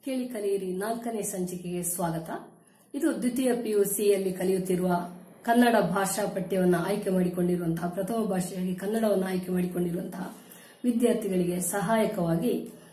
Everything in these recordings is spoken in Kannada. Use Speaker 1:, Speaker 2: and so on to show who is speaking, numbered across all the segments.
Speaker 1: ಕೇಳಿ ಕಲಿಯಿರಿ ನಾಲ್ಕನೇ ಸಂಚಿಕೆಗೆ ಸ್ವಾಗತ ಇದು ದ್ವಿತೀಯ ಪಿಯುಸಿಯಲ್ಲಿ ಕಲಿಯುತ್ತಿರುವ ಕನ್ನಡ ಭಾಷಾ ಪಠ್ಯವನ್ನು ಆಯ್ಕೆ ಮಾಡಿಕೊಂಡಿರುವಂತಹ ಪ್ರಥಮ ಭಾಷೆಯಾಗಿ ಕನ್ನಡವನ್ನು ಆಯ್ಕೆ ಮಾಡಿಕೊಂಡಿರುವಂತಹ ವಿದ್ಯಾರ್ಥಿಗಳಿಗೆ ಸಹಾಯಕವಾಗಿ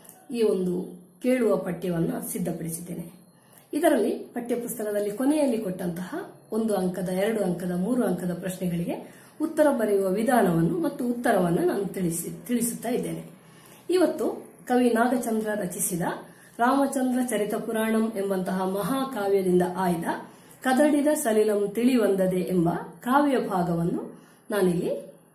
Speaker 1: ಈ ಒಂದು ಕೇಳುವ ಪಠ್ಯವನ್ನು ಸಿದ್ಧಪಡಿಸಿದ್ದೇನೆ ಇದರಲ್ಲಿ ಪಠ್ಯಪುಸ್ತಕದಲ್ಲಿ ಕೊನೆಯಲ್ಲಿ ಕೊಟ್ಟಂತಹ ಒಂದು ಅಂಕದ ಎರಡು ಅಂಕದ ಮೂರು ಅಂಕದ ಪ್ರಶ್ನೆಗಳಿಗೆ ಉತ್ತರ ಬರೆಯುವ ವಿಧಾನವನ್ನು ಮತ್ತು ಉತ್ತರವನ್ನು ನಾನು ತಿಳಿಸಿ ತಿಳಿಸುತ್ತಾ ಇದ್ದೇನೆ ಇವತ್ತು ಕವಿ ನಾಗಚಂದ್ರ ರಚಿಸಿದ ರಾಮಚಂದ್ರ ಚರಿತ ಪುರಾಣಂ ಎಂಬಂತಹ ಮಹಾಕಾವ್ಯದಿಂದ ಆಯ್ದ ಕದಡಿದ ಸಲಿಲಂ ತಿಳಿವಂದದೆ ಎಂಬ ಕಾವ್ಯ ಭಾಗವನ್ನು ನಾನಿಲ್ಲಿ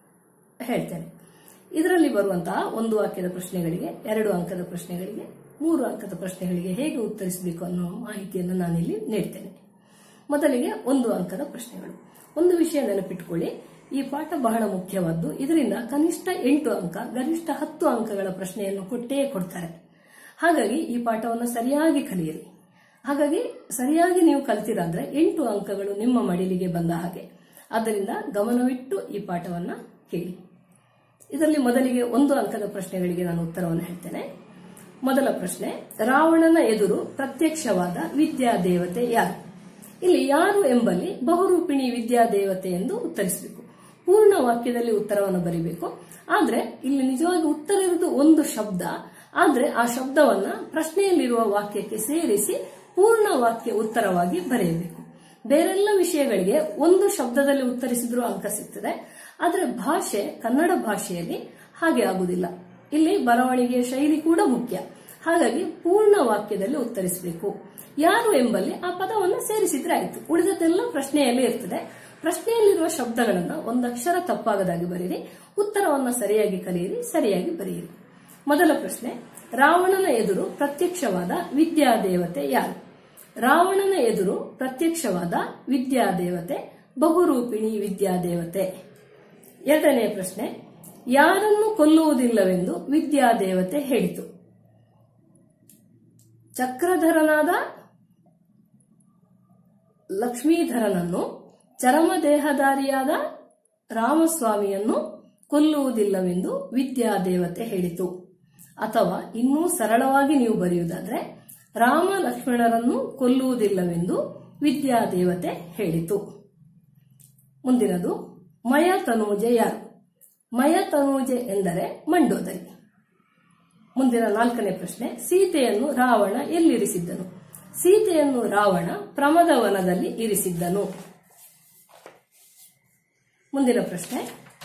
Speaker 1: ಹೇಳ್ತೇನೆ ಇದರಲ್ಲಿ ಬರುವಂತಹ ಒಂದು ವಾಕ್ಯದ ಪ್ರಶ್ನೆಗಳಿಗೆ ಎರಡು ಅಂಕದ ಪ್ರಶ್ನೆಗಳಿಗೆ ಮೂರು ಅಂಕದ ಪ್ರಶ್ನೆಗಳಿಗೆ ಹೇಗೆ ಉತ್ತರಿಸಬೇಕು ಅನ್ನೋ ಮಾಹಿತಿಯನ್ನು ನಾನಿಲ್ಲಿ ನೀಡ್ತೇನೆ ಮೊದಲಿಗೆ ಒಂದು ಅಂಕದ ಪ್ರಶ್ನೆಗಳು ಒಂದು ವಿಷಯ ನೆನಪಿಟ್ಟುಕೊಳ್ಳಿ ಈ ಪಾಠ ಬಹಳ ಮುಖ್ಯವಾದ್ದು ಇದರಿಂದ ಕನಿಷ್ಠ ಎಂಟು ಅಂಕ ಗರಿಷ್ಠ ಹತ್ತು ಅಂಕಗಳ ಪ್ರಶ್ನೆಯನ್ನು ಕೊಟ್ಟೇ ಕೊಡ್ತಾರೆ ಹಾಗಾಗಿ ಈ ಪಾಠವನ್ನು ಸರಿಯಾಗಿ ಕಲಿಯಿರಿ ಹಾಗಾಗಿ ಸರಿಯಾಗಿ ನೀವು ಕಲ್ತಿರಾದ್ರೆ ಎಂಟು ಅಂಕಗಳು ನಿಮ್ಮ ಮಡಿಲಿಗೆ ಬಂದ ಹಾಗೆ ಆದ್ದರಿಂದ ಗಮನವಿಟ್ಟು ಈ ಪಾಠವನ್ನ ಕೇಳಿ ಇದರಲ್ಲಿ ಮೊದಲಿಗೆ ಒಂದು ಅಂಕದ ಪ್ರಶ್ನೆಗಳಿಗೆ ನಾನು ಉತ್ತರವನ್ನು ಹೇಳ್ತೇನೆ ಮೊದಲ ಪ್ರಶ್ನೆ ರಾವಣನ ಎದುರು ಪ್ರತ್ಯಕ್ಷವಾದ ವಿದ್ಯಾದೇವತೆ ಯಾರು ಇಲ್ಲಿ ಯಾರು ಎಂಬಲ್ಲಿ ಬಹುರೂಪಿಣಿ ವಿದ್ಯಾದೇವತೆ ಎಂದು ಉತ್ತರಿಸಬೇಕು ಪೂರ್ಣ ವಾಕ್ಯದಲ್ಲಿ ಉತ್ತರವನ್ನು ಬರೀಬೇಕು ಆದ್ರೆ ಇಲ್ಲಿ ನಿಜವಾಗಿ ಉತ್ತರ ಇರುವುದು ಒಂದು ಶಬ್ದ ಆದ್ರೆ ಆ ಶಬ್ದವನ್ನ ಪ್ರಶ್ನೆಯಲ್ಲಿರುವ ವಾಕ್ಯಕ್ಕೆ ಸೇರಿಸಿ ಪೂರ್ಣ ವಾಕ್ಯ ಉತ್ತರವಾಗಿ ಬರೆಯಬೇಕು ಬೇರೆಲ್ಲ ವಿಷಯಗಳಿಗೆ ಒಂದು ಶಬ್ದದಲ್ಲಿ ಉತ್ತರಿಸಿದ್ರೂ ಅಂಕ ಸಿಗ್ತದೆ ಆದ್ರೆ ಭಾಷೆ ಕನ್ನಡ ಭಾಷೆಯಲ್ಲಿ ಹಾಗೆ ಆಗುವುದಿಲ್ಲ ಇಲ್ಲಿ ಬರವಣಿಗೆಯ ಶೈಲಿ ಕೂಡ ಮುಖ್ಯ ಹಾಗಾಗಿ ಪೂರ್ಣ ವಾಕ್ಯದಲ್ಲಿ ಉತ್ತರಿಸಬೇಕು ಯಾರು ಎಂಬಲ್ಲಿ ಆ ಪದವನ್ನು ಸೇರಿಸಿದ್ರೆ ಆಯ್ತು ಉಳಿದದೆಲ್ಲ ಪ್ರಶ್ನೆಯಲ್ಲೇ ಇರ್ತದೆ ಪ್ರಶ್ನೆಯಲ್ಲಿರುವ ಶಬ್ದಗಳನ್ನ ಒಂದಕ್ಷರ ತಪ್ಪಾಗದಾಗಿ ಬರೀರಿ ಉತ್ತರವನ್ನ ಸರಿಯಾಗಿ ಕಲಿಯಿರಿ ಸರಿಯಾಗಿ ಬರೆಯಿರಿ ಮೊದಲ ಪ್ರಶ್ನೆ ರಾವಣನ ಎದುರು ಪ್ರತ್ಯಕ್ಷವಾದ ವಿದ್ಯಾದೇವತೆ ಯಾರು ರಾವಣನ ಎದುರು ಪ್ರತ್ಯಕ್ಷವಾದ ವಿದ್ಯಾದೇವತೆ ಬಹುರೂಪಿಣಿ ವಿದ್ಯಾದೇವತೆ ಎರಡನೇ ಪ್ರಶ್ನೆ ಯಾರನ್ನು ಕೊಲ್ಲುವುದಿಲ್ಲವೆಂದು ವಿದ್ಯಾದೇವತೆ ಹೇಳಿತು ಚಕ್ರಧರನಾದ ಲಕ್ಷ್ಮೀಧರನನ್ನು ಚರಮದೇಹಧಾರಿಯಾದ ರಾಮಸ್ವಾಮಿಯನ್ನು ಕೊಲ್ಲುವುದಿಲ್ಲವೆಂದು ವಿದ್ಯಾದೇವತೆ ಹೇಳಿತು ಅಥವಾ ಇನ್ನೂ ಸರಳವಾಗಿ ನೀವು ಬರೆಯುವುದಾದ್ರೆ ರಾಮ ಲಕ್ಷ್ಮಣರನ್ನು ಕೊಲ್ಲುವುದಿಲ್ಲವೆಂದು ವಿದ್ಯಾದೇವತೆ ಹೇಳಿತು ಮುಂದಿನದು ಮಯ ತನೂಜೆ ಯಾರು ಮಯ ತನೂಜೆ ಎಂದರೆ ಮಂಡೋದರಿ ಮುಂದಿನ ನಾಲ್ಕನೇ ಪ್ರಶ್ನೆ ಸೀತೆಯನ್ನು ರಾವಣ ಎಲ್ಲಿರಿಸಿದ್ದನು ಸೀತೆಯನ್ನು ರಾವಣ ಪ್ರಮದವನದಲ್ಲಿ ಇರಿಸಿದ್ದನು ಮುಂದಿನ ಪ್ರಶ್ನೆ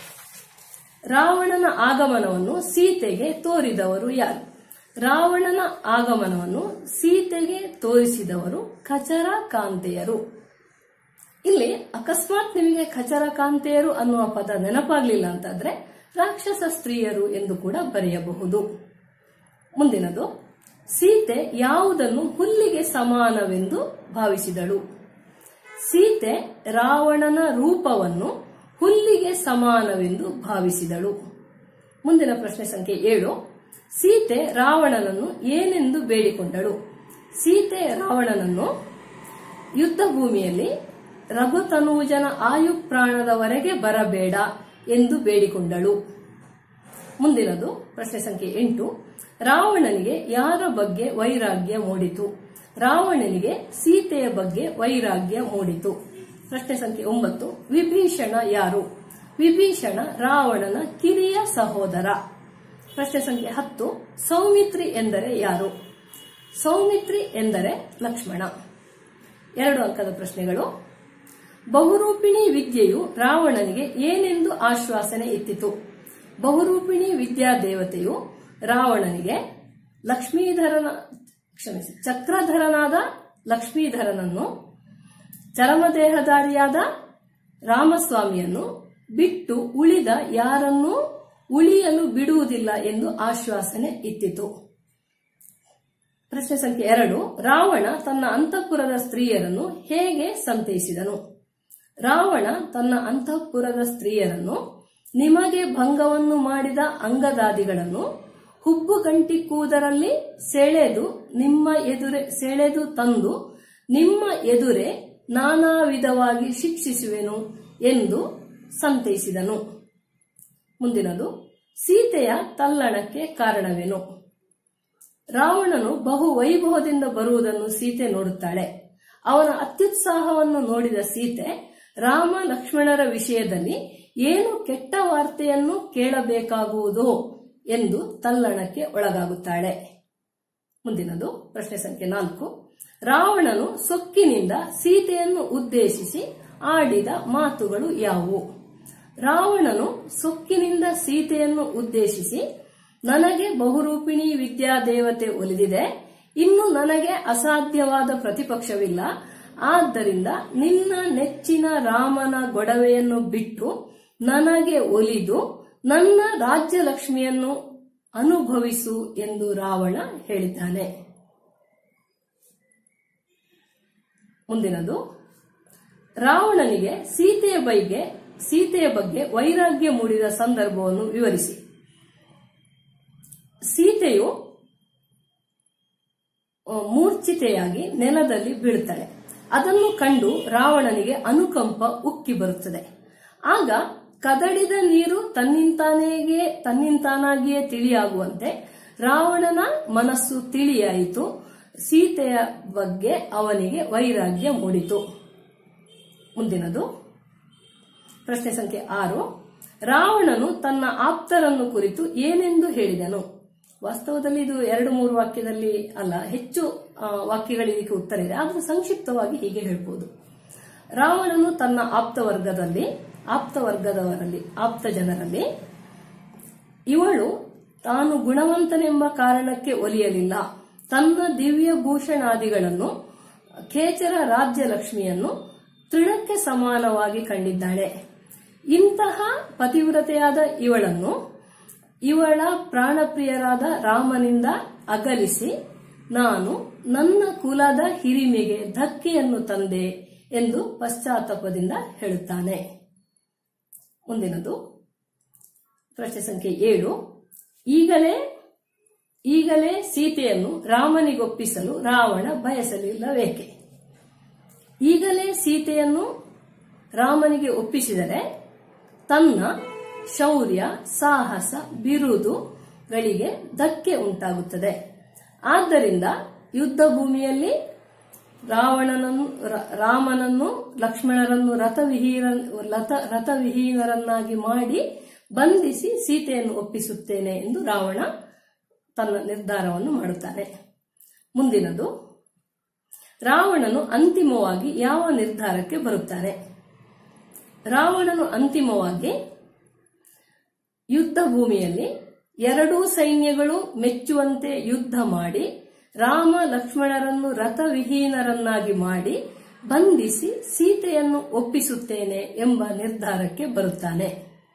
Speaker 1: ರಾವಣನ ಆಗಮನವನ್ನು ಸೀತೆಗೆ ತೋರಿದವರು ಯಾರು ರಾವಣನ ಆಗಮನವನ್ನು ಸೀತೆಗೆ ತೋರಿಸಿದವರು ಖಚರ ಕಾಂತೆಯರು ಇಲ್ಲಿ ಅಕಸ್ಮಾತ್ ನಿಮಗೆ ಖಚರ ಕಾಂತೆಯರು ಅನ್ನುವ ಪದ ನೆನಪಾಗ್ಲಿಲ್ಲ ಅಂತಾದ್ರೆ ರಾಕ್ಷಸ ಸ್ತ್ರೀಯರು ಎಂದು ಕೂಡ ಬರೆಯಬಹುದು ಮುಂದಿನದು ಸೀತೆ ಯಾವುದನ್ನು ಹುಲ್ಲಿಗೆ ಸಮಾನವೆಂದು ಭಾವಿಸಿದಳು ಸೀತೆ ರಾವಣನ ರೂಪವನ್ನು ಹುಲ್ಲಿಗೆ ಸಮಾನವೆಂದು ಭಾವಿಸಿದಳು ಮುಂದಿನ ಪ್ರಶ್ನೆ ಸಂಖ್ಯೆ ಏಳು ಸೀತೆ ರಾವಣನನ್ನು ಏನೆಂದು ಬೇಡಿಕೊಂಡಳು ಸೀತೆ ರಾವಣನನ್ನು ಯುದ್ಧ ಭೂಮಿಯಲ್ಲಿ ರಘುತನೂಜನ ಆಯು ಪ್ರಾಣದವರೆಗೆ ಬರಬೇಡ ಎಂದು ಬೇಡಿಕೊಂಡಳು ಮುಂದಿನದು ಪ್ರಶ್ನೆ ಸಂಖ್ಯೆ ಎಂಟು ರಾವಣನಿಗೆ ಯಾರ ಬಗ್ಗೆ ವೈರಾಗ್ಯ ಮೂಡಿತು ರಾವಣನಿಗೆ ಸೀತೆಯ ಬಗ್ಗೆ ವೈರಾಗ್ಯ ಮೂಡಿತು ಪ್ರಶ್ನೆ ಸಂಖ್ಯೆ ಒಂಬತ್ತು ವಿಭೀಷಣ ಯಾರು ವಿಭೀಷಣ ರಾವಣನ ಕಿರಿಯ ಸಹೋದರ ಪ್ರಶ್ನೆ ಸಂಖ್ಯೆ ಹತ್ತು ಸೌಮಿತ್ರಿ ಎಂದರೆ ಯಾರು ಸೌಮಿತ್ರಿ ಎಂದರೆ ಲಕ್ಷ್ಮಣ ಎರಡು ಅಂಕದ ಪ್ರಶ್ನೆಗಳು ಬಹುರೂಪಿಣಿ ವಿದ್ಯೆಯು ರಾವಣನಿಗೆ ಏನೆಂದು ಆಶ್ವಾಸನೆ ಇತ್ತಿತು ಬಹುರೂಪಿಣಿ ವಿದ್ಯಾದೇವತೆಯು ರಾವಣನಿಗೆ ಲಕ್ಷ್ಮೀಧರನ ಕ್ಷಮಿಸಿ ಚಕ್ರಧರನಾದ ಲಕ್ಷ್ಮೀಧರನನ್ನು ಚರಮದೇಹಧಾರಿಯಾದ ರಾಮಸ್ವಾಮಿಯನ್ನು ಬಿಟ್ಟು ಉಳಿದ ಯಾರನ್ನೂ ಉಳಿಯಲು ಬಿಡುವುದಿಲ್ಲ ಎಂದು ಆಶ್ವಾಸನೆ ಇತ್ತಿತು ಪ್ರಶ್ನೆ ಸಂಖ್ಯೆ ಎರಡು ರಾವಣ ತನ್ನ ಅಂತಃಪುರದ ಸ್ತ್ರೀಯರನ್ನು ಹೇಗೆ ಸಂತೈಸಿದನು ರಾವಣ ತನ್ನ ಅಂತಃಪುರದ ಸ್ತ್ರೀಯರನ್ನು ನಿಮಗೆ ಭಂಗವನ್ನು ಮಾಡಿದ ಅಂಗದಾದಿಗಳನ್ನು ಹುಬ್ಬು ಗಂಟಿ ಕೂದರಲ್ಲಿ ಸೆಳೆದು ನಿಮ್ಮ ಎದುರೆ ಸೆಳೆದು ತಂದು ನಿಮ್ಮ ಎದುರೇ ನಾನಾ ವಿಧವಾಗಿ ಶಿಕ್ಷಿಸುವೆನು ಎಂದು ಸಂತೈಸಿದನು ಮುಂದಿನದು ಸೀತೆಯ ತಲ್ಲಣಕ್ಕೆ ಕಾರಣವೇನು ರಾವಣನು ಬಹು ವೈಭವದಿಂದ ಬರುವುದನ್ನು ಸೀತೆ ನೋಡುತ್ತಾಳೆ ಅವನ ಅತ್ಯುತ್ಸಾಹವನ್ನು ನೋಡಿದ ಸೀತೆ ರಾಮ ಲಕ್ಷ್ಮಣರ ವಿಷಯದಲ್ಲಿ ಏನು ಕೆಟ್ಟ ವಾರ್ತೆಯನ್ನು ಕೇಳಬೇಕಾಗುವುದೋ ಎಂದು ತಲ್ಲಣಕ್ಕೆ ಒಳಗಾಗುತ್ತಾಳೆ ಮುಂದಿನದು ಪ್ರಶ್ನೆ ಸಂಖ್ಯೆ ನಾಲ್ಕು ರಾವಣನು ಸೊಕ್ಕಿನಿಂದ ಸೀತೆಯನ್ನು ಉದ್ದೇಶಿಸಿ ಆಡಿದ ಮಾತುಗಳು ಯಾವುವು ರಾವಣನು ಸೊಕ್ಕಿನಿಂದ ಸೀತೆಯನ್ನು ಉದ್ದೇಶಿಸಿ ನನಗೆ ಬಹುರೂಪಿಣಿ ವಿದ್ಯಾದೇವತೆ ಒಲಿದಿದೆ ಇನ್ನು ನನಗೆ ಅಸಾಧ್ಯವಾದ ಪ್ರತಿಪಕ್ಷವಿಲ್ಲ ಆದ್ದರಿಂದ ನಿನ್ನ ನೆಚ್ಚಿನ ರಾಮನ ಗೊಡವೆಯನ್ನು ಬಿಟ್ಟು ನನಗೆ ಒಲಿದು ನನ್ನ ರಾಜ್ಯಲಕ್ಷ್ಮಿಯನ್ನು ಅನುಭವಿಸು ಎಂದು ರಾವಣ ಹೇಳಿದ್ದಾನೆ ಮುಂದಿನದು ರಾವಣನಿಗೆ ಸೀತೆಯ ಬಗ್ಗೆ ಸೀತೆಯ ಬಗ್ಗೆ ವೈರಾಗ್ಯ ಮೂಡಿದ ಸಂದರ್ಭವನ್ನು ವಿವರಿಸಿ ಸೀತೆಯು ಆ, ಮೂರ್ಛಿತೆಯಾಗಿ ನೆಲದಲ್ಲಿ ಬೀಳುತ್ತಾಳೆ ಅದನ್ನು ಕಂಡು ರಾವಣನಿಗೆ ಅನುಕಂಪ ಉಕ್ಕಿ ಬರುತ್ತದೆ ಆಗ ಕದಡಿದ ನೀರು ತನ್ನಿಂತಾನೇಗೆ ತನ್ನಿಂತಾನಾಗಿಯೇ ತಿಳಿಯಾಗುವಂತೆ ರಾವಣನ ಮನಸ್ಸು ತಿಳಿಯಾಯಿತು ಸೀತೆಯ ಬಗ್ಗೆ ಅವನಿಗೆ ವೈರಾಗ್ಯ ಮೂಡಿತು ಮುಂದಿನದು ಪ್ರಶ್ನೆ ಸಂಖ್ಯೆ ಆರು ರಾವಣನು ತನ್ನ ಆಪ್ತರನ್ನು ಕುರಿತು ಏನೆಂದು ಹೇಳಿದನು ವಾಸ್ತವದಲ್ಲಿ ಇದು ಎರಡು ಮೂರು ವಾಕ್ಯದಲ್ಲಿ ಅಲ್ಲ ಹೆಚ್ಚು ಆ, ವಾಕ್ಯಗಳಿಗೆ ಇದಕ್ಕೆ ಉತ್ತರ ಇದೆ ಆದ್ರೆ ಸಂಕ್ಷಿಪ್ತವಾಗಿ ಹೀಗೆ ಹೇಳ್ಬೋದು ರಾವಣನು ತನ್ನ ಆಪ್ತ ವರ್ಗದಲ್ಲಿ ಆಪ್ತ ವರ್ಗದವರಲ್ಲಿ ಆಪ್ತ ಜನರಲ್ಲಿ ಇವಳು ತಾನು ಗುಣವಂತನೆಂಬ ಕಾರಣಕ್ಕೆ ಒಲಿಯಲಿಲ್ಲ ತನ್ನ ದಿವ್ಯ ಭೂಷಣಾದಿಗಳನ್ನು ಖೇಚರ ರಾಜ್ಯ ಲಕ್ಷ್ಮಿಯನ್ನು ತೃಣಕ್ಕೆ ಸಮಾನವಾಗಿ ಕಂಡಿದ್ದಾಳೆ ಇಂತಹ ಪತಿವ್ರತೆಯಾದ ಇವಳನ್ನು ಇವಳ ಪ್ರಾಣಪ್ರಿಯರಾದ ರಾಮನಿಂದ ಅಗಲಿಸಿ ನಾನು ನನ್ನ ಕುಲದ ಹಿರಿಮೆಗೆ ಧಕ್ಕೆಯನ್ನು ತಂದೆ ಎಂದು ಪಶ್ಚಾತ್ತಾಪದಿಂದ ಹೇಳುತ್ತಾನೆ ಮುಂದಿನದು ಪ್ರಶ್ನೆ ಸಂಖ್ಯೆ ಏಳು ಈಗಲೇ ಈಗಲೇ ಸೀತೆಯನ್ನು ರಾಮನಿಗೊಪ್ಪಿಸಲು ರಾವಣ ಬಯಸಲಿಲ್ಲವೇಕೆ ಈಗಲೇ ಸೀತೆಯನ್ನು ರಾಮನಿಗೆ ಒಪ್ಪಿಸಿದರೆ ತನ್ನ ಶೌರ್ಯ ಸಾಹಸ ಬಿರುದುಗಳಿಗೆ ಧಕ್ಕೆ ಉಂಟಾಗುತ್ತದೆ ಆದ್ದರಿಂದ ಯುದ್ಧ ಭೂಮಿಯಲ್ಲಿ ರಾವಣನನ್ನು ರ- ರಾಮನನ್ನು ಲಕ್ಷ್ಮಣರನ್ನು ರಥವಿಹೀನ ಲತ- ರಥವಿಹೀನರನ್ನಾಗಿ ಮಾಡಿ ಬಂಧಿಸಿ ಸೀತೆಯನ್ನು ಒಪ್ಪಿಸುತ್ತೇನೆ ಎಂದು ರಾವಣ ತನ್ನ ನಿರ್ಧಾರವನ್ನು ಮಾಡುತ್ತಾನೆ ಮುಂದಿನದು ರಾವಣನು ಅಂತಿಮವಾಗಿ ಯಾವ ನಿರ್ಧಾರಕ್ಕೆ ಬರುತ್ತಾನೆ ರಾವಣನು ಅಂತಿಮವಾಗಿ ಯುದ್ಧ ಭೂಮಿಯಲ್ಲಿ ಎರಡೂ ಸೈನ್ಯಗಳು ಮೆಚ್ಚುವಂತೆ ಯುದ್ಧ ಮಾಡಿ ರಾಮ ಲಕ್ಷ್ಮಣರನ್ನು ರಥವಿಹೀನರನ್ನಾಗಿ ಮಾಡಿ ಬಂಧಿಸಿ ಸೀತೆಯನ್ನು ಒಪ್ಪಿಸುತ್ತೇನೆ ಎಂಬ ನಿರ್ಧಾರಕ್ಕೆ ಬರುತ್ತಾನೆ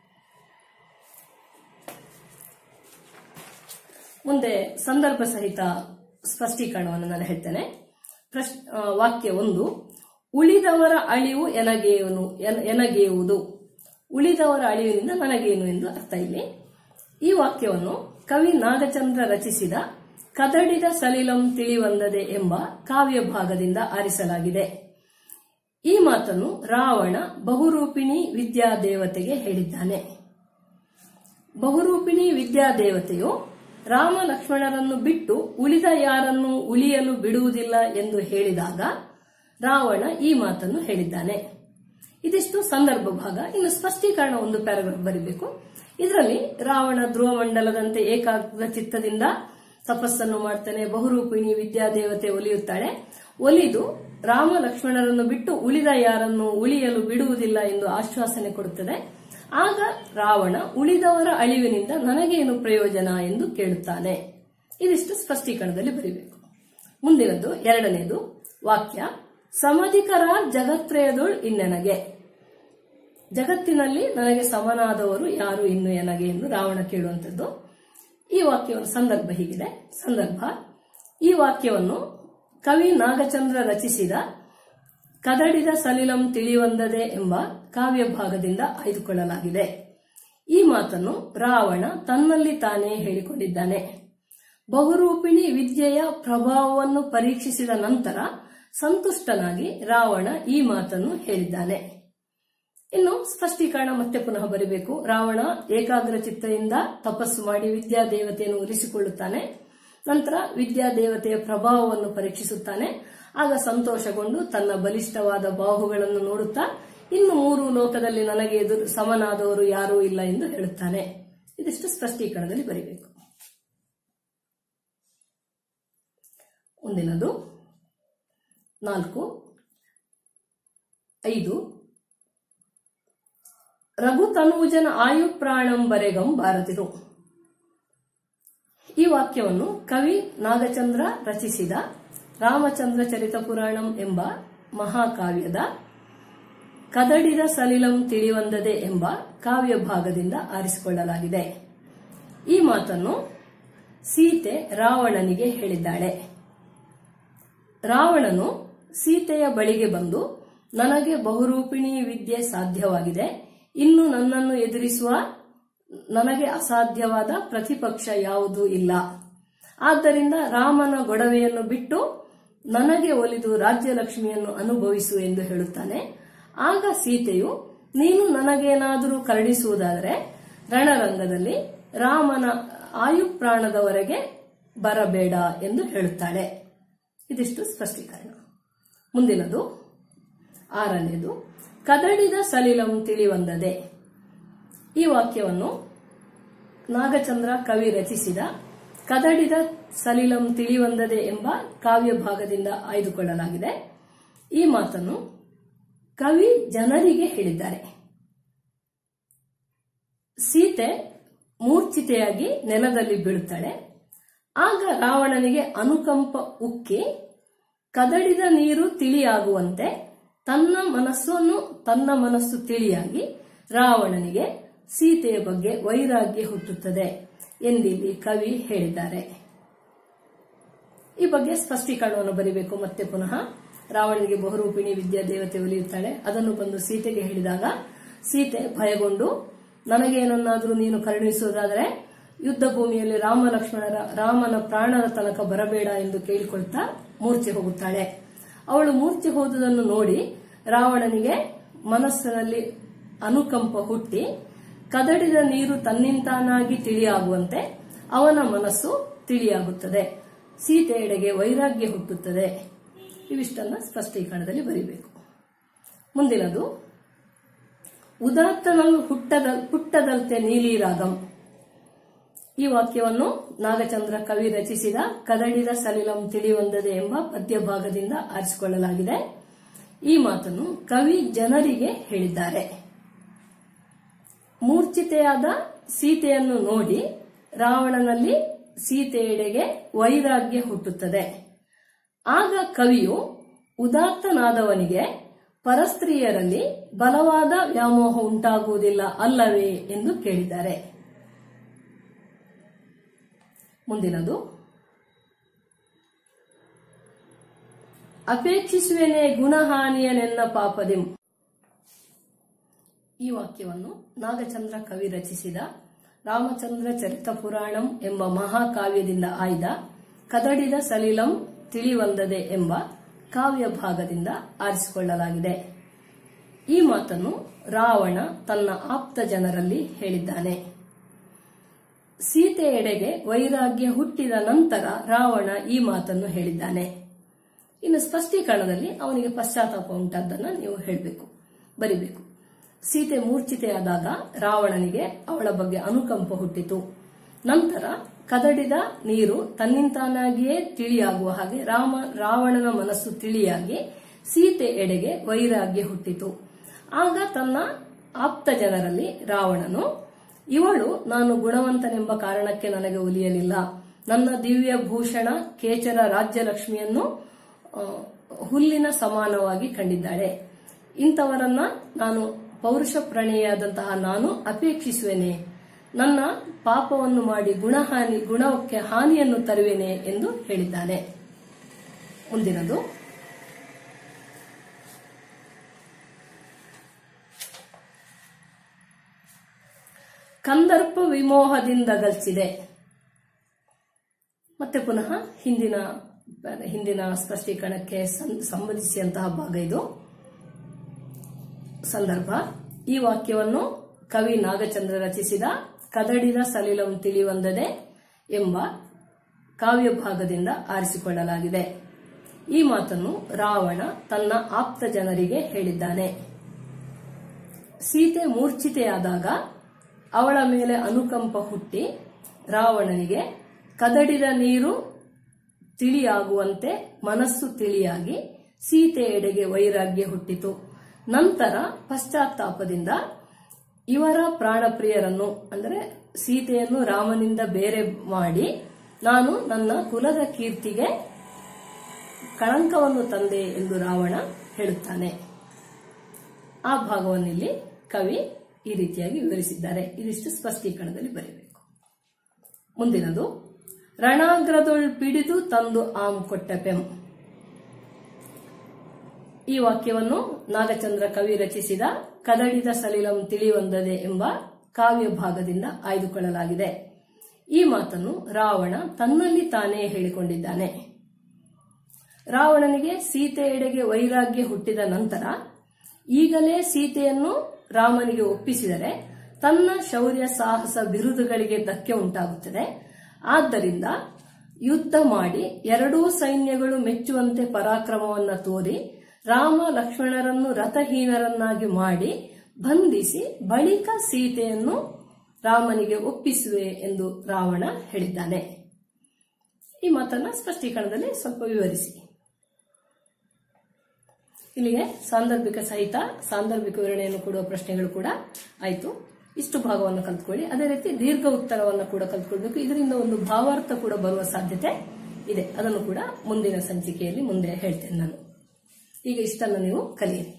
Speaker 1: ಮುಂದೆ ಸಂದರ್ಭ ಸಹಿತ ಸ್ಪಷ್ಟೀಕರಣವನ್ನು ನಾನು ಹೇಳ್ತೇನೆ ಪ್ರಶ್ ಆ, ವಾಕ್ಯ ಒಂದು ಉಳಿದವರ ಅಳಿವು ಎನಗೇನು ಎನ- ಎನಗೇಯುವುದು ಉಳಿದವರ ಅಳಿವಿನಿಂದ ನನಗೇನು ಎಂದು ಅರ್ಥ ಇಲ್ಲಿ ಈ ವಾಕ್ಯವನ್ನು ಕವಿ ನಾಗಚಂದ್ರ ರಚಿಸಿದ ಕದಡಿದ ಸಲಿಲಂ ತಿಳಿವಂದದೆ ಎಂಬ ಕಾವ್ಯ ಭಾಗದಿಂದ ಆರಿಸಲಾಗಿದೆ ಈ ಮಾತನ್ನು ರಾವಣ ಬಹುರೂಪಿಣಿ ವಿದ್ಯಾದೇವತೆಗೆ ಹೇಳಿದ್ದಾನೆ ಬಹುರೂಪಿಣಿ ವಿದ್ಯಾದೇವತೆಯು ರಾಮ ಲಕ್ಷ್ಮಣರನ್ನು ಬಿಟ್ಟು ಉಳಿದ ಯಾರನ್ನು ಉಳಿಯಲು ಬಿಡುವುದಿಲ್ಲ ಎಂದು ಹೇಳಿದಾಗ ರಾವಣ ಈ ಮಾತನ್ನು ಹೇಳಿದ್ದಾನೆ ಇದಿಷ್ಟು ಸಂದರ್ಭ ಭಾಗ ಇನ್ನು ಸ್ಪಷ್ಟೀಕರಣ ಒಂದು ಪ್ಯಾರಾಗ್ರಾಫ್ ಬರೀಬೇಕು ಇದರಲ್ಲಿ ರಾವಣ ಧ್ರುವ ಮಂಡಲದಂತೆ ಏಕಾಗ್ರ ಚಿತ್ತದಿಂದ ತಪಸ್ಸನ್ನು ಮಾಡ್ತಾನೆ ಬಹುರೂಪಿಣಿ ವಿದ್ಯಾದೇವತೆ ಒಲಿಯುತ್ತಾಳೆ ಒಲಿದು ರಾಮ ಲಕ್ಷ್ಮಣರನ್ನು ಬಿಟ್ಟು ಉಳಿದ ಯಾರನ್ನು ಉಳಿಯಲು ಬಿಡುವುದಿಲ್ಲ ಎಂದು ಆಶ್ವಾಸನೆ ಕೊಡುತ್ತದೆ ಆಗ ರಾವಣ ಉಳಿದವರ ಅಳಿವಿನಿಂದ ನನಗೇನು ಪ್ರಯೋಜನ ಎಂದು ಕೇಳುತ್ತಾನೆ ಇದಿಷ್ಟು ಸ್ಪಷ್ಟೀಕರಣದಲ್ಲಿ ಬರೀಬೇಕು ಮುಂದಿನದು ಎರಡನೇದು ವಾಕ್ಯ ಸಮಧಿಕರ ಜಗತ್ರಯದೊಳ್ ಇನ್ನೆನಗೆ ಜಗತ್ತಿನಲ್ಲಿ ನನಗೆ ಸಮನಾದವರು ಯಾರು ಇನ್ನು ಎನಗೆ ಎಂದು ರಾವಣ ಕೇಳುವಂಥದ್ದು ಈ ವಾಕ್ಯವನ್ನು ಸಂದರ್ಭ ಹೀಗಿದೆ ಸಂದರ್ಭ ಈ ವಾಕ್ಯವನ್ನು ಕವಿ ನಾಗಚಂದ್ರ ರಚಿಸಿದ ಕದಡಿದ ಸಲಿಲಂ ತಿಳಿವಂದದೆ ಎಂಬ ಕಾವ್ಯ ಭಾಗದಿಂದ ಆಯ್ದುಕೊಳ್ಳಲಾಗಿದೆ ಈ ಮಾತನ್ನು ರಾವಣ ತನ್ನಲ್ಲಿ ತಾನೇ ಹೇಳಿಕೊಂಡಿದ್ದಾನೆ ಬಹುರೂಪಿಣಿ ವಿದ್ಯೆಯ ಪ್ರಭಾವವನ್ನು ಪರೀಕ್ಷಿಸಿದ ನಂತರ ಸಂತುಷ್ಟನಾಗಿ ರಾವಣ ಈ ಮಾತನ್ನು ಹೇಳಿದ್ದಾನೆ ಇನ್ನು ಸ್ಪಷ್ಟೀಕರಣ ಮತ್ತೆ ಪುನಃ ಬರೀಬೇಕು ರಾವಣ ಏಕಾಗ್ರ ಚಿತ್ತದಿಂದ ತಪಸ್ಸು ಮಾಡಿ ವಿದ್ಯಾದೇವತೆಯನ್ನು ಒಲಿಸಿಕೊಳ್ಳುತ್ತಾನೆ ನಂತರ ವಿದ್ಯಾದೇವತೆಯ ಪ್ರಭಾವವನ್ನು ಪರೀಕ್ಷಿಸುತ್ತಾನೆ ಆಗ ಸಂತೋಷಗೊಂಡು ತನ್ನ ಬಲಿಷ್ಠವಾದ ಬಾಹುಗಳನ್ನು ನೋಡುತ್ತಾ ಇನ್ನು ಮೂರು ಲೋಕದಲ್ಲಿ ನನಗೆ ಎದುರು ಸಮನಾದವರು ಯಾರೂ ಇಲ್ಲ ಎಂದು ಹೇಳುತ್ತಾನೆ ಇದಿಷ್ಟು ಸ್ಪಷ್ಟೀಕರಣದಲ್ಲಿ ಬರೀಬೇಕು ಮುಂದಿನದು ನಾಲ್ಕು ಐದು ರಘುತನೂಜನ ಆಯು ಪ್ರಾಣಂ ಬರೆಗಂ ಭಾರತಿರು ಈ ವಾಕ್ಯವನ್ನು ಕವಿ ನಾಗಚಂದ್ರ ರಚಿಸಿದ ರಾಮಚಂದ್ರ ಚರಿತ ಪುರಾಣಂ ಎಂಬ ಮಹಾಕಾವ್ಯದ ಕದಡಿದ ಸಲಿಲಂ ತಿಳಿವಂದದೆ ಎಂಬ ಕಾವ್ಯ ಭಾಗದಿಂದ ಆರಿಸಿಕೊಳ್ಳಲಾಗಿದೆ ಈ ಮಾತನ್ನು ಸೀತೆ ರಾವಣನಿಗೆ ಹೇಳಿದ್ದಾಳೆ ರಾವಣನು ಸೀತೆಯ ಬಳಿಗೆ ಬಂದು ನನಗೆ ಬಹುರೂಪಿಣಿ ವಿದ್ಯೆ ಸಾಧ್ಯವಾಗಿದೆ ಇನ್ನು ನನ್ನನ್ನು ಎದುರಿಸುವ ನನಗೆ ಅಸಾಧ್ಯವಾದ ಪ್ರತಿಪಕ್ಷ ಯಾವುದೂ ಇಲ್ಲ ಆದ್ದರಿಂದ ರಾಮನ ಗೊಡವೆಯನ್ನು ಬಿಟ್ಟು ನನಗೆ ಒಲಿದು ರಾಜ್ಯಲಕ್ಷ್ಮಿಯನ್ನು ಅನುಭವಿಸು ಎಂದು ಹೇಳುತ್ತಾನೆ ಆಗ ಸೀತೆಯು ನೀನು ನನಗೇನಾದರೂ ಕರುಣಿಸುವುದಾದರೆ ರಣರಂಗದಲ್ಲಿ ರಾಮನ ಆಯುಪ್ರಾಣದವರೆಗೆ ಬರಬೇಡ ಎಂದು ಹೇಳುತ್ತಾಳೆ ಇದಿಷ್ಟು ಸ್ಪಷ್ಟೀಕರಣ ಮುಂದಿನದು ಆರನೆಯದು ಕದಡಿದ ಸಲಿಲಂ ತಿಳಿವಂದದೆ ಈ ವಾಕ್ಯವನ್ನು ನಾಗಚಂದ್ರ ಕವಿ ರಚಿಸಿದ ಕದಡಿದ ಸಲಿಲಂ ತಿಳಿವಂದದೆ ಎಂಬ ಕಾವ್ಯ ಭಾಗದಿಂದ ಆಯ್ದುಕೊಳ್ಳಲಾಗಿದೆ ಈ ಮಾತನ್ನು ಕವಿ ಜನರಿಗೆ ಹೇಳಿದ್ದಾರೆ ಸೀತೆ ಮೂರ್ಛಿತೆಯಾಗಿ ನೆಲದಲ್ಲಿ ಬೀಳುತ್ತಾಳೆ ಆಗ ರಾವಣನಿಗೆ ಅನುಕಂಪ ಉಕ್ಕಿ ಕದಡಿದ ನೀರು ತಿಳಿಯಾಗುವಂತೆ ತನ್ನ ಮನಸ್ಸನ್ನು ತನ್ನ ಮನಸ್ಸು ತಿಳಿಯಾಗಿ ರಾವಣನಿಗೆ ಸೀತೆಯ ಬಗ್ಗೆ ವೈರಾಗ್ಯ ಹುಟ್ಟುತ್ತದೆ ಎಂದಿಲ್ಲಿ ಕವಿ ಹೇಳಿದ್ದಾರೆ ಈ ಬಗ್ಗೆ ಸ್ಪಷ್ಟೀಕರಣವನ್ನು ಬರೀಬೇಕು ಮತ್ತೆ ಪುನಃ ರಾವಣನಿಗೆ ಬಹುರೂಪಿಣಿ ವಿದ್ಯಾ ದೇವತೆ ಒಲಿಯುತ್ತಾಳೆ ಅದನ್ನು ಬಂದು ಸೀತೆಗೆ ಹೇಳಿದಾಗ ಸೀತೆ ಭಯಗೊಂಡು ನನಗೇನನ್ನಾದರೂ ನೀನು ಕರುಣಿಸುವುದಾದರೆ ಯುದ್ಧ ಭೂಮಿಯಲ್ಲಿ ರಾಮ ಲಕ್ಷ್ಮಣರ ರಾಮನ ಪ್ರಾಣದ ತನಕ ಬರಬೇಡ ಎಂದು ಕೇಳಿಕೊಳ್ತಾ ಮೂರ್ಛೆ ಹೋಗುತ್ತಾಳೆ ಅವಳು ಮೂರ್ಛೆ ಹೋದುದನ್ನು ನೋಡಿ ರಾವಣನಿಗೆ ಮನಸ್ಸಿನಲ್ಲಿ ಅನುಕಂಪ ಹುಟ್ಟಿ ಕದಡಿದ ನೀರು ತನ್ನಿಂತಾನಾಗಿ ತಿಳಿಯಾಗುವಂತೆ ಅವನ ಮನಸ್ಸು ತಿಳಿಯಾಗುತ್ತದೆ ಸೀತೆಯೆಡೆಗೆ ವೈರಾಗ್ಯ ಹುಟ್ಟುತ್ತದೆ ಇವಿಷ್ಟನ್ನ ಸ್ಪಷ್ಟೀಕರಣದಲ್ಲಿ ಬರೀಬೇಕು ಮುಂದಿನದು ಉದಾತ್ತನಲು ಹುಟ್ಟದ ಹುಟ್ಟದಂತೆ ನೀಲಿ ರಾಗಂ ಈ ವಾಕ್ಯವನ್ನು ನಾಗಚಂದ್ರ ಕವಿ ರಚಿಸಿದ ಕದಡಿದ ಸಲಿಲಂ ತಿಳಿಯೊಂದದೆ ಎಂಬ ಪದ್ಯ ಭಾಗದಿಂದ ಆರಿಸಿಕೊಳ್ಳಲಾಗಿದೆ ಈ ಮಾತನ್ನು ಕವಿ ಜನರಿಗೆ ಹೇಳಿದ್ದಾರೆ ಮೂರ್ಛಿತೆಯಾದ ಸೀತೆಯನ್ನು ನೋಡಿ ರಾವಣನಲ್ಲಿ ಸೀತೆಯೆಡೆಗೆ ವೈರಾಗ್ಯ ಹುಟ್ಟುತ್ತದೆ ಆಗ ಕವಿಯು ಉದಾತ್ತನಾದವನಿಗೆ ಪರಸ್ತ್ರೀಯರಲ್ಲಿ ಬಲವಾದ ವ್ಯಾಮೋಹ ಉಂಟಾಗುವುದಿಲ್ಲ ಅಲ್ಲವೇ ಎಂದು ಕೇಳಿದ್ದಾರೆ ಮುಂದಿನದು ಅಪೇಕ್ಷಿಸುವೆನೆ ಗುಣಹಾನಿಯನೆನ್ನ ಪಾಪದಿಂ ಈ ವಾಕ್ಯವನ್ನು ನಾಗಚಂದ್ರ ಕವಿ ರಚಿಸಿದ ರಾಮಚಂದ್ರ ಚರಿತ ಪುರಾಣಂ ಎಂಬ ಮಹಾಕಾವ್ಯದಿಂದ ಆಯ್ದ ಕದಡಿದ ಸಲಿಲಂ ತಿಳಿವಂದದೆ ಎಂಬ ಕಾವ್ಯ ಭಾಗದಿಂದ ಆರಿಸಿಕೊಳ್ಳಲಾಗಿದೆ ಈ ಮಾತನ್ನು ರಾವಣ ತನ್ನ ಆಪ್ತ ಜನರಲ್ಲಿ ಹೇಳಿದ್ದಾನೆ ಸೀತೆಯೆಡೆಗೆ ವೈರಾಗ್ಯ ಹುಟ್ಟಿದ ನಂತರ ರಾವಣ ಈ ಮಾತನ್ನು ಹೇಳಿದ್ದಾನೆ ಇನ್ನು ಸ್ಪಷ್ಟೀಕರಣದಲ್ಲಿ ಅವನಿಗೆ ಪಶ್ಚಾತ್ತಾಪ ಉಂಟಾದ್ದನ್ನ ನೀವು ಹೇಳಬೇಕು ಬರಿಬೇಕು ಸೀತೆ ಮೂರ್ಛಿತೆಯಾದಾಗ ರಾವಣನಿಗೆ ಅವಳ ಬಗ್ಗೆ ಅನುಕಂಪ ಹುಟ್ಟಿತು ನಂತರ ಕದಡಿದ ನೀರು ತನ್ನಿಂತಾನಾಗಿಯೇ ತಿಳಿಯಾಗುವ ಹಾಗೆ ರಾಮ ರಾವಣನ ಮನಸ್ಸು ತಿಳಿಯಾಗಿ ಸೀತೆ ಎಡೆಗೆ ವೈರಾಗ್ಯ ಹುಟ್ಟಿತು ಆಗ ತನ್ನ ಆಪ್ತ ಜನರಲ್ಲಿ ರಾವಣನು ಇವಳು ನಾನು ಗುಣವಂತನೆಂಬ ಕಾರಣಕ್ಕೆ ನನಗೆ ಒಲಿಯಲಿಲ್ಲ ನನ್ನ ದಿವ್ಯ ಭೂಷಣ ಕೇಚರ ರಾಜ್ಯಲಕ್ಷ್ಮಿಯನ್ನು ಆ, ಹುಲ್ಲಿನ ಸಮಾನವಾಗಿ ಕಂಡಿದ್ದಾಳೆ ಇಂಥವರನ್ನ ನಾನು ಪೌರುಷ ಪ್ರಣೇಯಾದಂತಹ ನಾನು ಅಪೇಕ್ಷಿಸುವೆನೆ ನನ್ನ ಪಾಪವನ್ನು ಮಾಡಿ ಗುಣಹಾನಿ ಗುಣಕ್ಕೆ ಹಾನಿಯನ್ನು ತರುವೆನೆ ಎಂದು ಹೇಳಿದ್ದಾನೆ ಮುಂದಿನದು ಕಂದರ್ಪ ವಿಮೋಹದಿಂದ ಗಲ್ಚಿದೆ ಮತ್ತೆ ಪುನಃ ಹಿಂದಿನ ಹಿಂದಿನ ಸ್ಪಷ್ಟೀಕರಣಕ್ಕೆ ಸಂ- ಸಂಬಂಧಿಸಿದಂತಹ ಭಾಗ ಇದು ಸಂದರ್ಭ ಈ ವಾಕ್ಯವನ್ನು ಕವಿ ನಾಗಚಂದ್ರ ರಚಿಸಿದ ಕದಡಿದ ಸಲಿಲಂ ತಿಳಿವಂದದೆ ಎಂಬ ಕಾವ್ಯ ಭಾಗದಿಂದ ಆರಿಸಿಕೊಳ್ಳಲಾಗಿದೆ ಈ ಮಾತನ್ನು ರಾವಣ ತನ್ನ ಆಪ್ತ ಜನರಿಗೆ ಹೇಳಿದ್ದಾನೆ ಸೀತೆ ಮೂರ್ಛಿತೆಯಾದಾಗ ಅವಳ ಮೇಲೆ ಅನುಕಂಪ ಹುಟ್ಟಿ ರಾವಣನಿಗೆ ಕದಡಿದ ನೀರು ತಿಳಿಯಾಗುವಂತೆ ಮನಸ್ಸು ತಿಳಿಯಾಗಿ ಸೀತೆಯೆಡೆಗೆ ವೈರಾಗ್ಯ ಹುಟ್ಟಿತು ನಂತರ ಪಶ್ಚಾತ್ತಾಪದಿಂದ ಇವರ ಪ್ರಾಣಪ್ರಿಯರನ್ನು ಅಂದರೆ ಸೀತೆಯನ್ನು ರಾಮನಿಂದ ಬೇರೆ ಮಾಡಿ ನಾನು ನನ್ನ ಕುಲದ ಕೀರ್ತಿಗೆ ಕಳಂಕವನ್ನು ತಂದೆ ಎಂದು ರಾವಣ ಹೇಳುತ್ತಾನೆ ಆ ಭಾಗವನ್ನಿಲ್ಲಿ ಕವಿ ಈ ರೀತಿಯಾಗಿ ವಿವರಿಸಿದ್ದಾರೆ ಇದಿಷ್ಟು ಸ್ಪಷ್ಟೀಕರಣದಲ್ಲಿ ಬರೀಬೇಕು ಮುಂದಿನದು ರಣಾಗ್ರದೊಳ್ ಪಿಡಿದು ತಂದು ಆಂ ಕೊಟ್ಟಪೆಂ ಈ ವಾಕ್ಯವನ್ನು ನಾಗಚಂದ್ರ ಕವಿ ರಚಿಸಿದ ಕದಡಿದ ಸಲಿಲಂ ತಿಳಿಯೊಂದದೆ ಎಂಬ ಕಾವ್ಯ ಭಾಗದಿಂದ ಆಯ್ದುಕೊಳ್ಳಲಾಗಿದೆ ಈ ಮಾತನ್ನು ರಾವಣ ತನ್ನಲ್ಲಿ ತಾನೇ ಹೇಳಿಕೊಂಡಿದ್ದಾನೆ ರಾವಣನಿಗೆ ಸೀತೆಯೆಡೆಗೆ ವೈರಾಗ್ಯ ಹುಟ್ಟಿದ ನಂತರ ಈಗಲೇ ಸೀತೆಯನ್ನು ರಾಮನಿಗೆ ಒಪ್ಪಿಸಿದರೆ ತನ್ನ ಶೌರ್ಯ ಸಾಹಸ ಬಿರುದುಗಳಿಗೆ ಧಕ್ಕೆ ಉಂಟಾಗುತ್ತದೆ ಆದ್ದರಿಂದ ಯುದ್ಧ ಮಾಡಿ ಎರಡೂ ಸೈನ್ಯಗಳು ಮೆಚ್ಚುವಂತೆ ಪರಾಕ್ರಮವನ್ನು ತೋರಿ ರಾಮ ಲಕ್ಷ್ಮಣರನ್ನು ರಥಹೀನರನ್ನಾಗಿ ಮಾಡಿ ಬಂಧಿಸಿ ಬಳಿಕ ಸೀತೆಯನ್ನು ರಾಮನಿಗೆ ಒಪ್ಪಿಸುವೆ ಎಂದು ರಾವಣ ಹೇಳಿದ್ದಾನೆ ಈ ಮಾತನ್ನ ಸ್ಪಷ್ಟೀಕರಣದಲ್ಲಿ ಸ್ವಲ್ಪ ವಿವರಿಸಿ ಇಲ್ಲಿಗೆ ಸಾಂದರ್ಭಿಕ ಸಹಿತ ಸಾಂದರ್ಭಿಕ ವಿವರಣೆಯನ್ನು ಕೊಡುವ ಪ್ರಶ್ನೆಗಳು ಕೂಡ ಆಯಿತು ಇಷ್ಟು ಭಾಗವನ್ನು ಕಲ್ತ್ಕೊಳ್ಳಿ ಅದೇ ರೀತಿ ದೀರ್ಘ ಉತ್ತರವನ್ನು ಕೂಡ ಕಲ್ತ್ಕೊಳ್ಬೇಕು ಇದರಿಂದ ಒಂದು ಭಾವಾರ್ಥ ಕೂಡ ಬರುವ ಸಾಧ್ಯತೆ ಇದೆ ಅದನ್ನು ಕೂಡ ಮುಂದಿನ ಸಂಚಿಕೆಯಲ್ಲಿ ಮುಂದೆ ಹೇಳ್ತೇನೆ ನಾನು ಈಗ ಇಷ್ಟನ್ನು ನೀವು ಕಲಿಯಿರಿ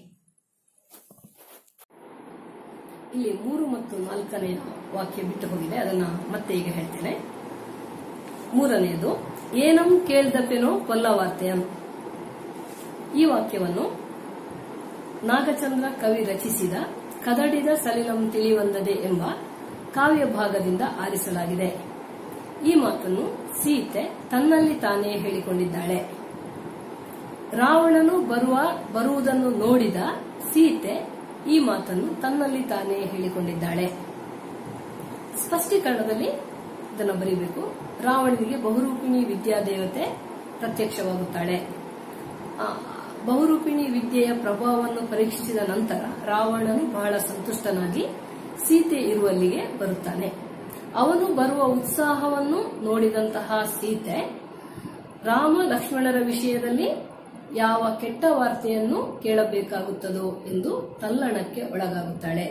Speaker 1: ಇಲ್ಲಿ ಮೂರು ಮತ್ತು ನಾಲ್ಕನೆಯ ವಾಕ್ಯ ಬಿಟ್ಟು ಹೋಗಿದೆ ಅದನ್ನ ಮತ್ತೆ ಈಗ ಹೇಳ್ತೇನೆ ಮೂರನೆಯದು ಏನಂ ಕೇಳ್ದಪ್ಪೆನೋ ಕೊಲ್ಲವಾರ್ತೆಯಂ ಈ ವಾಕ್ಯವನ್ನು ನಾಗಚಂದ್ರ ಕವಿ ರಚಿಸಿದ ಕದಡಿದ ಸಲಿಲಂ ತಿಳಿವಂದದೆ ಎಂಬ ಕಾವ್ಯ ಭಾಗದಿಂದ ಆರಿಸಲಾಗಿದೆ ಈ ಮಾತನ್ನು ಸೀತೆ ತನ್ನಲ್ಲಿ ತಾನೇ ಹೇಳಿಕೊಂಡಿದ್ದಾಳೆ ರಾವಣನು ಬರುವ ಬರುವುದನ್ನು ನೋಡಿದ ಸೀತೆ ಈ ಮಾತನ್ನು ತನ್ನಲ್ಲಿ ತಾನೇ ಹೇಳಿಕೊಂಡಿದ್ದಾಳೆ ಸ್ಪಷ್ಟೀಕರಣದಲ್ಲಿ ಇದನ್ನು ಬರೀಬೇಕು ರಾವಣನಿಗೆ ಬಹುರೂಪಿಣಿ ವಿದ್ಯಾದೇವತೆ ಪ್ರತ್ಯಕ್ಷವಾಗುತ್ತಾಳೆ ಆ, ಬಹುರೂಪಿಣಿ ವಿದ್ಯೆಯ ಪ್ರಭಾವವನ್ನು ಪರೀಕ್ಷಿಸಿದ ನಂತರ ರಾವಣನು ಬಹಳ ಸಂತುಷ್ಟನಾಗಿ ಸೀತೆ ಇರುವಲ್ಲಿಗೆ ಬರುತ್ತಾನೆ ಅವನು ಬರುವ ಉತ್ಸಾಹವನ್ನು ನೋಡಿದಂತಹ ಸೀತೆ ರಾಮ ಲಕ್ಷ್ಮಣರ ವಿಷಯದಲ್ಲಿ ಯಾವ ಕೆಟ್ಟ ವಾರ್ತೆಯನ್ನು ಕೇಳಬೇಕಾಗುತ್ತದೋ ಎಂದು ತಲ್ಲಣಕ್ಕೆ ಒಳಗಾಗುತ್ತಾಳೆ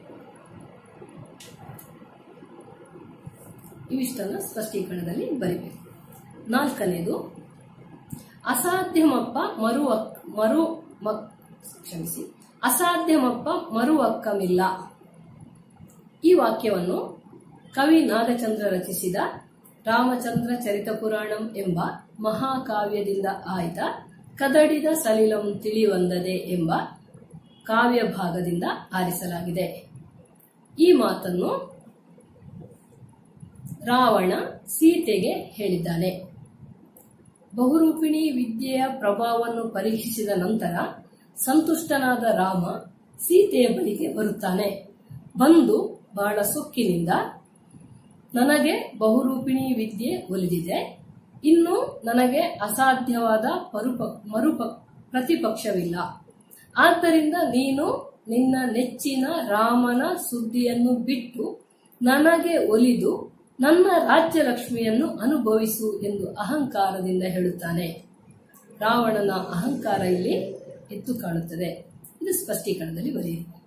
Speaker 1: ಇವಿಷ್ಟನ್ನು ಸ್ಪಷ್ಟೀಕರಣದಲ್ಲಿ ಬರಿಬೇಕು ನಾಲ್ಕನೇದು ಅಸಾಧ್ಯವಪ್ಪ ಮರು ಅಕ್- ಮರು ಮ- ಕ್ಷಮಿಸಿ ಅಸಾಧ್ಯವಪ್ಪ ಮರು ಅಕ್ಕಮಿಲ್ಲ ಈ ವಾಕ್ಯವನ್ನು ಕವಿ ನಾಗಚಂದ್ರ ರಚಿಸಿದ ರಾಮಚಂದ್ರ ಚರಿತ ಪುರಾಣಂ ಎಂಬ ಮಹಾಕಾವ್ಯದಿಂದ ಆಯ್ದ ಕದಡಿದ ಸಲಿಲಂ ತಿಳಿವಂದದೆ ಎಂಬ ಕಾವ್ಯ ಭಾಗದಿಂದ ಆರಿಸಲಾಗಿದೆ ಈ ಮಾತನ್ನು ರಾವಣ ಸೀತೆಗೆ ಹೇಳಿದ್ದಾನೆ ಬಹುರೂಪಿಣಿ ವಿದ್ಯೆಯ ಪ್ರಭಾವವನ್ನು ಪರೀಕ್ಷಿಸಿದ ನಂತರ ಸಂತುಷ್ಟನಾದ ರಾಮ ಸೀತೆಯ ಬಳಿಗೆ ಬರುತ್ತಾನೆ ಬಂದು ಬಹಳ ಸೊಕ್ಕಿನಿಂದ ನನಗೆ ಬಹುರೂಪಿಣಿ ವಿದ್ಯೆ ಒಲಿದಿದೆ ಇನ್ನು ನನಗೆ ಅಸಾಧ್ಯವಾದ ಪರುಪ ಮರುಪ ಪ್ರತಿಪಕ್ಷವಿಲ್ಲ ಆದ್ದರಿಂದ ನೀನು ನಿನ್ನ ನೆಚ್ಚಿನ ರಾಮನ ಸುದ್ದಿಯನ್ನು ಬಿಟ್ಟು ನನಗೆ ಒಲಿದು ನನ್ನ ರಾಜ್ಯಲಕ್ಷ್ಮಿಯನ್ನು ಅನುಭವಿಸು ಎಂದು ಅಹಂಕಾರದಿಂದ ಹೇಳುತ್ತಾನೆ ರಾವಣನ ಅಹಂಕಾರ ಇಲ್ಲಿ ಎದ್ದು ಕಾಣುತ್ತದೆ ಇದು ಸ್ಪಷ್ಟೀಕರಣದಲ್ಲಿ ಬರೆಯಿರಿ